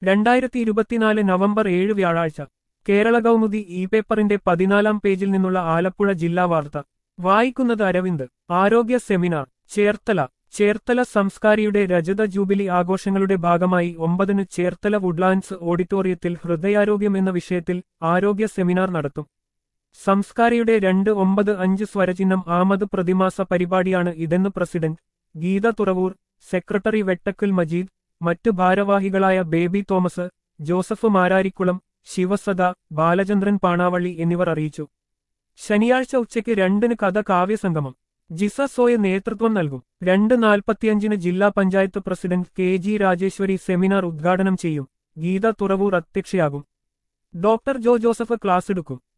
രണ്ടായിരത്തി ഇരുപത്തിനാല് നവംബർ ഏഴ് വ്യാഴാഴ്ച കേരള കൗമുദി ഇ പേപ്പറിന്റെ പതിനാലാം പേജിൽ നിന്നുള്ള ആലപ്പുഴ ജില്ലാ വാർത്ത വായിക്കുന്നത് അരവിന്ദ് ആരോഗ്യ സെമിനാർ ചേർത്തല ചേർത്തല സംസ്കാരിയുടെ രജത ജൂബിലി ആഘോഷങ്ങളുടെ ഭാഗമായി ഒമ്പതിന് ചേർത്തല വുഡ്ലാൻഡ്സ് ഓഡിറ്റോറിയത്തിൽ ഹൃദയാരോഗ്യം എന്ന വിഷയത്തിൽ ആരോഗ്യ സെമിനാർ നടത്തും സംസ്കാരിയുടെ രണ്ട് ഒമ്പത് അഞ്ച് സ്വരചിഹ്നം ആമത് പ്രതിമാസ പരിപാടിയാണ് ഇതെന്ന് പ്രസിഡന്റ് ഗീത തുറവൂർ സെക്രട്ടറി വെട്ടക്കൽ മജീദ് മറ്റു ഭാരവാഹികളായ Baby Thomas Joseph Mararikulam Sivasada Balachandran Panavally എന്നിവർ അറിയിച്ചു ശനിയാഴ്ച ഉച്ചയ്ക്ക് രണ്ടിന് കഥ കാവ്യസംഗമം ജിസ സോയ നേതൃത്വം നൽകും രണ്ട് നാൽപ്പത്തിയഞ്ചിന് ജില്ലാ panchayat president K G Rajeswari seminar ഉദ്ഘാടനം ചെയ്യും ഗീത തുറവൂർ അധ്യക്ഷയാകും ഡോക്ടർ ജോ ജോസഫ് ക്ലാസ് എടുക്കും